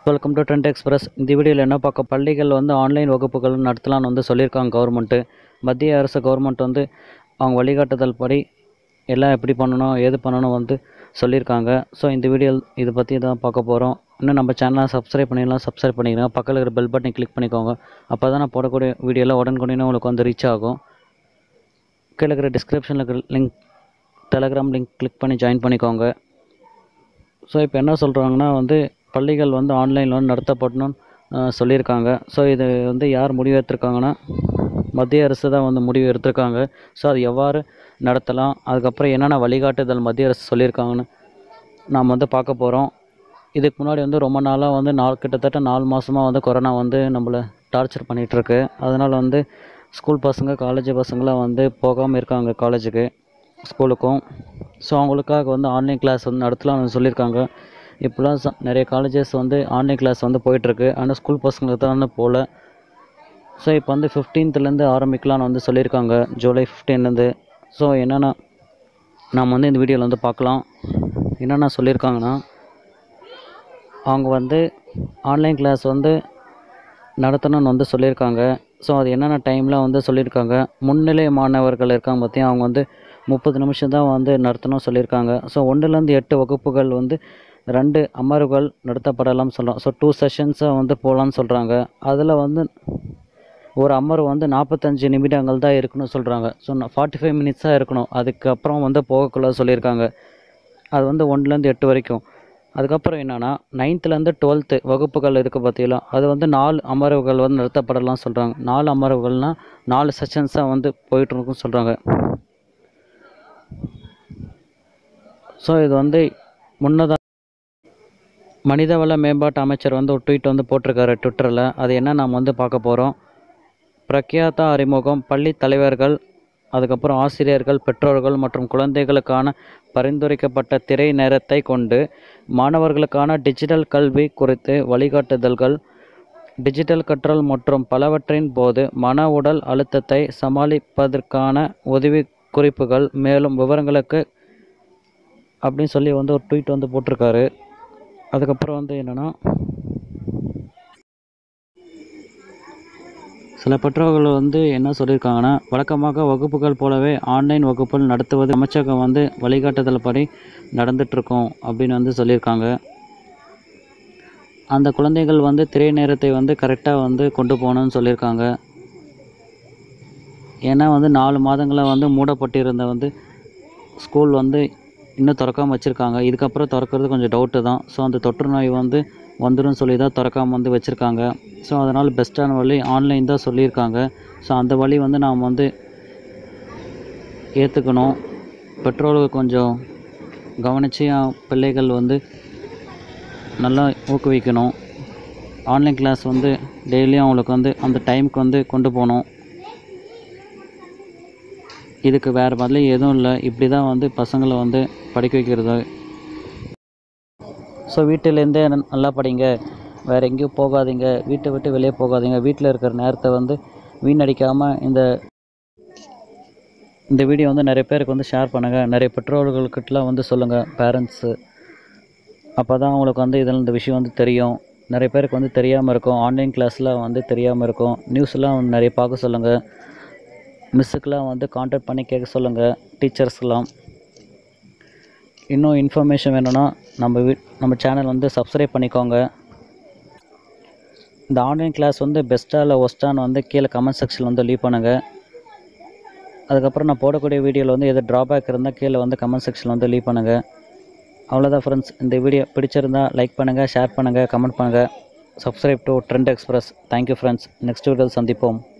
welcome to Trend express இந்த வீடியோவில் என்ன பார்க்க பள்ளிகள் வந்து ஆன்லைன் வகுப்புகள் நடத்தலாம்னு வந்து சொல்லியிருக்காங்க கவர்மெண்ட்டு மத்திய அரசு கவர்மெண்ட் வந்து அவங்க வழிகாட்டுதல் படி எல்லாம் எப்படி பண்ணணும் ஏது பண்ணணும் வந்து சொல்லியிருக்காங்க ஸோ இந்த வீடியோ இதை பற்றி தான் பார்க்க போகிறோம் இன்னும் நம்ம சேனலை சப்ஸ்கிரைப் பண்ணிடலாம் சப்ஸ்கிரைப் பண்ணிக்கிறேன் பக்கத்தில் இருக்கிற பெல் பட்டனை கிளிக் பண்ணிக்கோங்க அப்போ தான் நான் போடக்கூடிய வீடியோலாம் உடனுக்குடனே உங்களுக்கு வந்து ரீச் ஆகும் கீழே இருக்கிற டிஸ்கிரிப்ஷனில் இருக்கிற லிங்க் டெலகிராம் லிங்க் கிளிக் பண்ணி ஜாயின் பண்ணிக்கோங்க ஸோ இப்போ என்ன சொல்கிறாங்கன்னா வந்து பள்ளிகள் வந்து ஆன்லைனில் வந்து நடத்தப்படணும்னு அஹ், சொல்லியிருக்காங்க ஸோ இது வந்து யார் முடிவு எடுத்திருக்காங்கன்னா மத்திய அரசு தான் வந்து முடிவு எடுத்திருக்காங்க ஸோ அது எவ்வாறு நடத்தலாம் அதுக்கப்புறம் என்னென்ன வழிகாட்டுதல் மத்திய அரசு சொல்லியிருக்காங்கன்னு நாம் வந்து பார்க்க போகிறோம் இதுக்கு முன்னாடி வந்து ரொம்ப நாளாக வந்து நாலு கிட்டத்தட்ட நாலு மாதமாக வந்து கொரோனா வந்து நம்மளை டார்ச்சர் பண்ணிகிட்ருக்கு அதனால் வந்து ஸ்கூல் பசங்க காலேஜ் பசங்களாம் வந்து போகாமல் இருக்காங்க காலேஜுக்கு ஸ்கூலுக்கும் ஸோ அவங்களுக்காக வந்து ஆன்லைன் கிளாஸ் வந்து நடத்தலாம்னு சொல்லியிருக்காங்க இப்போலாம் ச- நிறைய காலேஜஸ் வந்து ஆன்லைன் கிளாஸ் வந்து போயிட்டுருக்கு ஆனால் ஸ்கூல் பசங்களுக்கு தான் போகல ஸோ இப்போ வந்து ஃபிஃப்டீன்த்துலேருந்து ஆரம்பிக்கலாம்னு வந்து சொல்லியிருக்காங்க ஜூலை ஃபிஃப்டீன்லேருந்து ஸோ என்னென்ன நாம் வந்து இந்த வீடியோவில் வந்து பார்க்கலாம் என்னென்ன சொல்லியிருக்காங்கன்னா அவங்க வந்து ஆன்லைன் கிளாஸ் வந்து நடத்தணும்னு வந்து சொல்லியிருக்காங்க ஸோ அது என்னென்ன டைமில் வந்து சொல்லியிருக்காங்க முன்னிலை மாணவர்கள் இருக்காங்க பார்த்தியா அவங்க வந்து முப்பது நிமிஷம் தான் வந்து நடத்தணும் சொல்லியிருக்காங்க ஸோ ஒன்றுலேருந்து எட்டு வகுப்புகள் வந்து ரெண்டு அமர்வுகள் நடத்தப்படலாம்னு சொல்கிறோம் ஸோ டூ செஷன்ஸாக வந்து போகலான்னு சொல்கிறாங்க அதில் வந்து ஒரு அமர்வு வந்து நாற்பத்தஞ்சு நிமிடங்கள் தான் இருக்கணும்னு சொல்கிறாங்க ஸோ ஃபார்ட்டி ஃபைவ் மினிட்ஸாக இருக்கணும் அதுக்கப்புறம் வந்து போகக்குள்ள சொல்லியிருக்காங்க அது வந்து ஒன்றுலேருந்து எட்டு வரைக்கும் அதுக்கப்புறம் என்னென்னா நைன்த்துலேருந்து டுவெல்த்து வகுப்புகள் இருக்குது பார்த்தீங்களா அது வந்து நாலு அமர்வுகள் வந்து நடத்தப்படலாம் சொல்கிறாங்க நாலு அமர்வுகள்னால் நாலு செஷன்ஸாக வந்து போயிட்டு இருக்குன்னு சொல்கிறாங்க ஸோ இது வந்து முன்னதாக மனிதவள மேம்பாட்டு அமைச்சர் வந்து ஒரு ட்வீட் வந்து போட்டிருக்காரு ட்விட்டரில் அது என்ன நாம் வந்து பார்க்க போகிறோம் பிரக்யாதா அறிமுகம் பள்ளி தலைவர்கள் அதுக்கப்புறம் ஆசிரியர்கள் பெற்றோர்கள் மற்றும் குழந்தைகளுக்கான பரிந்துரைக்கப்பட்ட திரை நேரத்தை கொண்டு மாணவர்களுக்கான டிஜிட்டல் கல்வி குறித்து வழிகாட்டுதல்கள் டிஜிட்டல் கற்றல் மற்றும் பலவற்றின் போது மன உடல் அழுத்தத்தை சமாளிப்பதற்கான உதவி குறிப்புகள் மேலும் விவரங்களுக்கு அப்படின்னு சொல்லி வந்து ஒரு ட்வீட் வந்து போட்டிருக்காரு அதுக்கப்புறம் வந்து என்னென்னா சில பெற்றோர்கள் வந்து என்ன சொல்லியிருக்காங்கன்னா வழக்கமாக வகுப்புகள் போலவே ஆன்லைன் வகுப்புகள் நடத்துவது அமைச்சகம் வந்து வழிகாட்டுதல் படி நடந்துகிட்ருக்கோம் அப்படின்னு வந்து சொல்லியிருக்காங்க அந்த குழந்தைகள் வந்து திரை நேரத்தை வந்து கரெக்டாக வந்து கொண்டு போகணும்னு சொல்லியிருக்காங்க ஏன்னா வந்து நாலு மாதங்களாக வந்து மூடப்பட்டிருந்த வந்து ஸ்கூல் வந்து இன்னும் திறக்காமல் வச்சுருக்காங்க இதுக்கப்புறம் திறக்கிறது கொஞ்சம் டவுட்டு தான் ஸோ அந்த தொற்று நோய் வந்து வந்துடும் சொல்லி தான் திறக்காமல் வந்து வச்சுருக்காங்க ஸோ அதனால் பெஸ்ட்டான வழி ஆன்லைன் தான் சொல்லியிருக்காங்க ஸோ அந்த வழி வந்து நாம் வந்து ஏற்றுக்கணும் பெற்றோர்கள் கொஞ்சம் கவனித்து பிள்ளைகள் வந்து நல்லா ஊக்குவிக்கணும் ஆன்லைன் கிளாஸ் வந்து டெய்லியும் அவங்களுக்கு வந்து அந்த டைமுக்கு வந்து கொண்டு போகணும் இதுக்கு வேறு பதில் எதுவும் இல்லை இப்படி தான் வந்து பசங்களை வந்து படிக்க வைக்கிறது ஸோ வீட்டிலேருந்தே நன்- நல்லா படிங்க வேறு எங்கேயும் போகாதீங்க வீட்டை விட்டு வெளியே போகாதீங்க வீட்டில் இருக்கிற நேரத்தை வந்து வீணடிக்காமல் இந்த இந்த வீடியோ வந்து நிறைய பேருக்கு வந்து ஷேர் பண்ணுங்கள் நிறைய பெற்றோர்கள்கிட்டலாம் வந்து சொல்லுங்கள் பேரண்ட்ஸு அப்போ தான் அவங்களுக்கு வந்து இதில் இந்த விஷயம் வந்து தெரியும் நிறைய பேருக்கு வந்து தெரியாமல் இருக்கும் ஆன்லைன் கிளாஸ்லாம் வந்து தெரியாமல் இருக்கும் நியூஸ்லாம் வந்து நிறைய பார்க்க சொல்லுங்கள் மிஸ்ஸுக்கெலாம் வந்து காண்டாக்ட் பண்ணி கேட்க சொல்லுங்கள் டீச்சர்ஸ்லாம் இன்னும் இன்ஃபர்மேஷன் வேணும்னா நம்ம வீ நம்ம சேனல் வந்து சப்ஸ்கிரைப் பண்ணிக்கோங்க இந்த ஆன்லைன் கிளாஸ் வந்து பெஸ்ட்டாக இல்லை ஒஸ்ட்டான்னு வந்து கீழே கமெண்ட் செக்ஷனில் வந்து லீவ் பண்ணுங்கள் அதுக்கப்புறம் நான் போடக்கூடிய வீடியோவில் வந்து எது ட்ராபேக் இருந்தால் கீழே வந்து கமெண்ட் செக்ஷனில் வந்து லீவ் பண்ணுங்கள் அவ்வளோதான் ஃப்ரெண்ட்ஸ் இந்த வீடியோ பிடிச்சிருந்தா லைக் பண்ணுங்கள் ஷேர் பண்ணுங்கள் கமெண்ட் பண்ணுங்கள் subscribe to Trend Express thank you friends next வீடியோவில் சந்திப்போம்